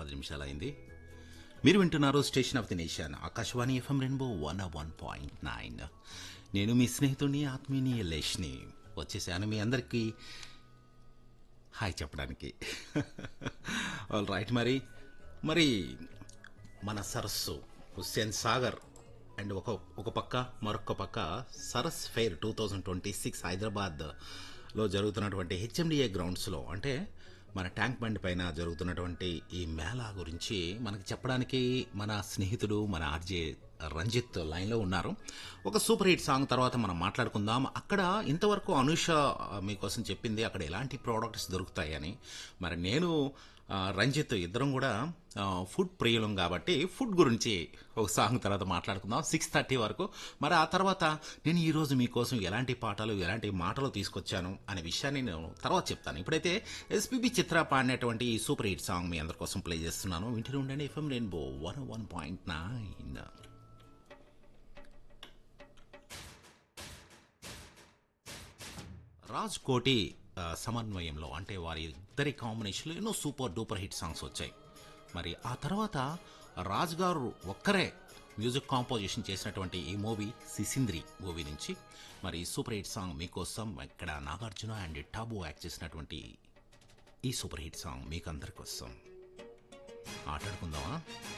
పది నిమిషాలు అయింది మీరు వింటున్నారు station of the nation Akashvani FM rainbow one one point nine నేను మీ స్నేహితుడిని ఆత్మీయుని లేష్ని వచ్చేసాను మీ అందరికీ హాయ్ చెప్పడానికి ఆల్ రైట్ మరి మరి మన సరస్సు హుస్సేన్ సాగర్ అండ్ ఒక ఒక పక్క మరొక పక్క Saras fair two thousand twenty six హైదరాబాద్లో జరుగుతున్నటువంటి హెచ్ఎండిఏ గ్రౌండ్స్లో అంటే మన ట్యాంక్ బండ్ పైన జరుగుతున్నటువంటి ఈ మేళా గురించి మనకి చెప్పడానికి మన స్నేహితుడు మన ఆర్జే రంజిత్ లైన్లో ఉన్నారు ఒక సూపర్ హిట్ సాంగ్ తర్వాత మనం మాట్లాడుకుందాం అక్కడ ఇంతవరకు అనుష ఆ, మీకోసం చెప్పింది అక్కడ ఎలాంటి ప్రోడక్ట్స్ దొరుకుతాయని మరి నేను ఆ, రంజిత్ ఇద్దరం కూడా ఆ, ఫుడ్ ప్రియులం కాబట్టి ఫుడ్ గురించి ఒక సాంగ్ తర్వాత మాట్లాడుకుందాం సిక్స్ థర్టీ వరకు మరి ఆ తర్వాత నేను ఈరోజు మీకోసం ఎలాంటి పాటలు ఎలాంటి మాటలు తీసుకొచ్చాను అనే విషయాన్ని నేను తర్వాత చెప్తాను ఇప్పుడైతే ఎస్పీబీ చిత్ర పాడినటువంటి ఈ సూపర్ హిట్ సాంగ్ మీ అందరి కోసం ప్లే చేస్తున్నాను వింటూనే ఉండండి FM rainbow one one point nine Raj Koti ఆ, సమన్వయంలో అంటే వారి ఇద్దరి కాంబినేషన్లో ఎన్నో సూపర్ డూపర్ హిట్ సాంగ్స్ వచ్చాయి మరి ఆ తర్వాత రాజ్ గారు ఒక్కరే మ్యూజిక్ కాంపోజిషన్ చేసినటువంటి ఈ మూవీ సిసింద్రి మూవీ నుంచి మరి సూపర్ హిట్ సాంగ్ మీకోసం ఇక్కడ నాగార్జున అండ్ టాబు యాక్ట్ చేసినటువంటి ఈ సూపర్ హిట్ సాంగ్ మీకు అందరి కోసం ఆటాడుకుందామా